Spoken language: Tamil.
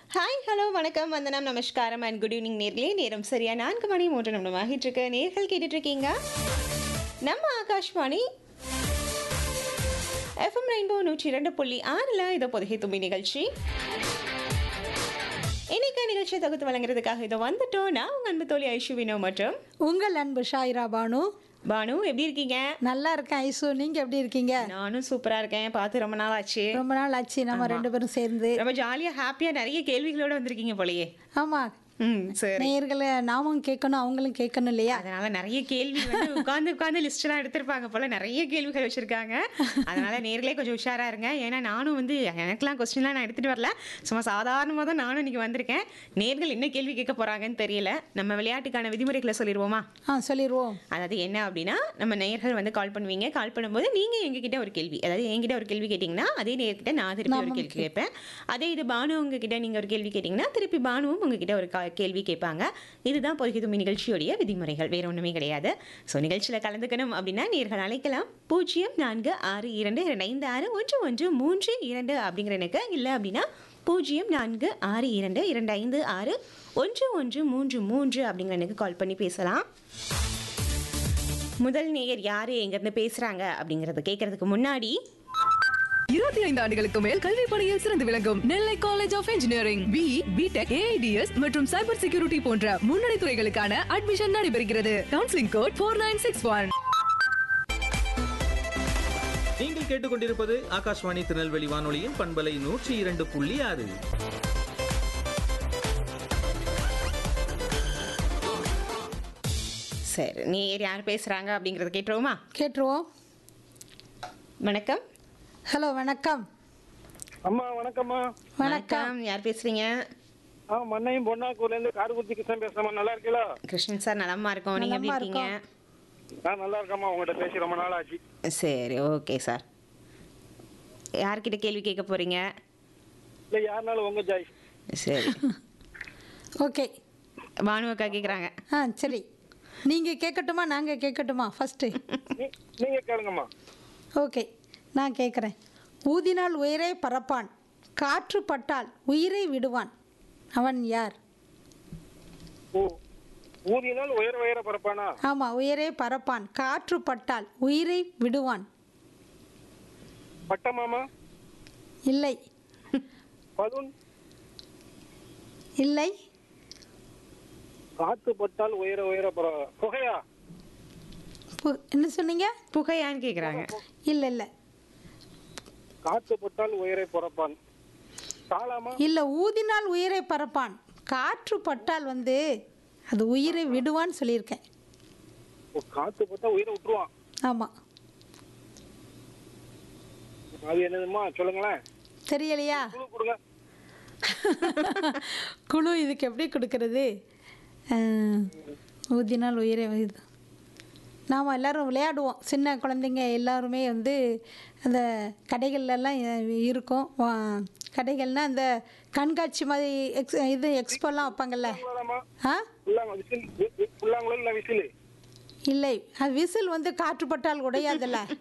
ஹாய் ஹலோ வணக்கம் வந்தனம் நமஸ்காரம் அண்ட் குட் ஈவினிங் நேர்களே நேரம் சரியா நான்கு மணி மூன்று நிமிடம் ஆகிட்டு இருக்கு நேர்கள் கேட்டுட்டு இருக்கீங்க நம்ம ஆகாஷ்வாணி எஃப்எம் ரெயின்போ நூற்றி இரண்டு புள்ளி ஆறில் இதை பொதுகை தும்பி நிகழ்ச்சி இன்னைக்கு நிகழ்ச்சியை தொகுத்து வழங்குறதுக்காக இதை வந்துட்டோம் நான் உங்க அன்பு தோழி ஐஷு வினோ மற்றும் உங்கள் அன்பு ஷாயிரா பானு பானு எப்படி இருக்கீங்க நல்லா இருக்கேன் ஐசு நீங்க எப்படி இருக்கீங்க நானும் சூப்பரா இருக்கேன் பார்த்து ரொம்ப நாள் ஆச்சு ரொம்ப நாள் ஆச்சு நம்ம ரெண்டு பேரும் சேர்ந்து ரொம்ப ஜாலியா ஹாப்பியா நிறைய கேள்விகளோட வந்திருக்கீங்க போலயே ஆமா ம் சரி நேயர்களை நாமும் கேட்கணும் அவங்களும் கேட்கணும் இல்லையா அதனால நிறைய கேள்வி வந்து உட்காந்து உட்காந்து லிஸ்ட் எல்லாம் எடுத்திருப்பாங்க போல நிறைய கேள்விகள் வச்சிருக்காங்க அதனால நேர்களே கொஞ்சம் உஷாரா இருங்க ஏன்னா நானும் வந்து எனக்கெல்லாம் கொஸ்டின்லாம் நான் எடுத்துட்டு வரல சும்மா சாதாரணமாக தான் நானும் இன்னைக்கு வந்திருக்கேன் நேர்கள் என்ன கேள்வி கேட்க போறாங்கன்னு தெரியல நம்ம விளையாட்டுக்கான விதிமுறைகளை சொல்லிடுவோமா ஆ சொல்லிடுவோம் அதாவது என்ன அப்படின்னா நம்ம நேயர்கள் வந்து கால் பண்ணுவீங்க கால் பண்ணும்போது நீங்க எங்ககிட்ட ஒரு கேள்வி அதாவது என்கிட்ட ஒரு கேள்வி கேட்டிங்கன்னா அதே நேர்கிட்ட நான் திருப்பி ஒரு கேள்வி கேட்பேன் அதே இது பானு உங்ககிட்ட நீங்க ஒரு கேள்வி கேட்டிங்கன்னா திருப்பி பானுவும் உங்ககிட்ட ஒரு கா- கேள்வி கேட்பாங்க இதுதான் பொதுகி தும்பி நிகழ்ச்சியோடைய விதிமுறைகள் வேற ஒண்ணுமே கிடையாது ஸோ நிகழ்ச்சியில் கலந்துக்கணும் அப்படின்னா நேர்கள் அழைக்கலாம் பூஜ்ஜியம் நான்கு ஆறு இரண்டு இரண்டு ஐந்து ஆறு ஒன்று ஒன்று மூன்று இரண்டு அப்படிங்கிற எனக்கு இல்லை அப்படின்னா பூஜ்ஜியம் நான்கு ஆறு இரண்டு இரண்டு ஐந்து ஆறு ஒன்று ஒன்று மூன்று மூன்று அப்படிங்கிற எனக்கு கால் பண்ணி பேசலாம் முதல் நேயர் யாரு எங்கிருந்து பேசுறாங்க அப்படிங்கறத கேட்கறதுக்கு முன்னாடி இருபத்தி ஐந்து ஆண்டுகளுக்கு மேல் கல்வி பணியில் சிறந்து விளங்கும் Nellai college of engineering B BTech AIDS மற்றும் சைபர் செக்யூரிட்டி போன்ற முன்னணி துறைகளுக்கான அட்மிஷன் நடைபெறுகிறது counselling code four nine six one நீங்கள் கேட்டுக்கொண்டிருப்பது ஆகாஷ்வாணி திருநெல்வேலி வானொலியின் பண்பலை நூற்றி இரண்டு புள்ளி ஆறு சரி நேயர் யார் பேசுறாங்க அப்படிங்கறத கேட்டுருவோமா கேட்டுருவோம் வணக்கம் ஹலோ வணக்கம் அம்மா வணக்கம்மா வணக்கம் யார் பேசுறீங்க ஆ மண்ணையும் பொன்னாக்கூர்ல இருந்து காடுகுத்தி கிருஷ்ணன் பேசுறேம்மா நல்லா இருக்கீங்களா கிருஷ்ணன் சார் நலமா இருக்கோம் நீங்க எப்படி நலமா இருக்கீங்க நான் நல்லா இருக்கேம்மா உங்கள்கிட்ட பேசி ரொம்ப நாள் ஆச்சு சரி ஓகே சார் யார்கிட்ட கேள்வி கேட்க போறீங்க இல்லை யாருனாலும் உங்க ஜாய் சரி ஓகே பானு அக்கா கேக்குறாங்க ஆ சரி நீங்க கேட்கட்டுமா நாங்க கேட்கட்டுமா ஃபர்ஸ்ட் நீ- நீங்க கேளுங்கம்மா ஓகே நான் கேட்குறேன் ஊதினால் உயிரை பறப்பான் காற்று பட்டால் உயிரை விடுவான் அவன் யார் ஓ ஊதியினால் உயர உயர பரப்பானா ஆமாம் உயிரை பறப்பான் காற்று பட்டால் உயிரை விடுவான் பட்டமாமா இல்லை பலூன் இல்லை காத்து பட்டால் உயர உயர பர புகையா பு- என்ன சொன்னீங்க புகையான்னு கேக்குறாங்க இல்லை இல்லை காத்து பட்டால் உயரை பரப்பான் தாளாமா இல்லை ஊதினால் உயிரை பறப்பான் காற்று பட்டால் வந்து அது உயிரை விடுவான்னு சொல்லியிருக்கேன் ஓ, காத்து பட்டா உயிரை விட்டுருவான் ஆமாம் அது என்னதும்மா சொல்லுங்களேன் தெரியலையா குழு கொடுங்க குழு இதுக்கு எப்படி கொடுக்கறது அஹ், ஊதினால் உயிரை இது நாம் எல்லாரும் விளையாடுவோம் சின்ன குழந்தைங்க எல்லாருமே வந்து அந்த கடைகள்லாம் இருக்கும் வா- கடைகள்னா அந்த கண்காட்சி மாதிரி எக்ஸ் இது எக்ஸ்போலாம் வைப்பாங்கல்ல புல்லாங்கலாமா ஆ புல்லாங்க விசில் வி- வி- புல்லாங்குழல் இல்லை விசில் இல்லை அது விசில் வந்து காற்றுப்பட்டால் உடையாதுல்ல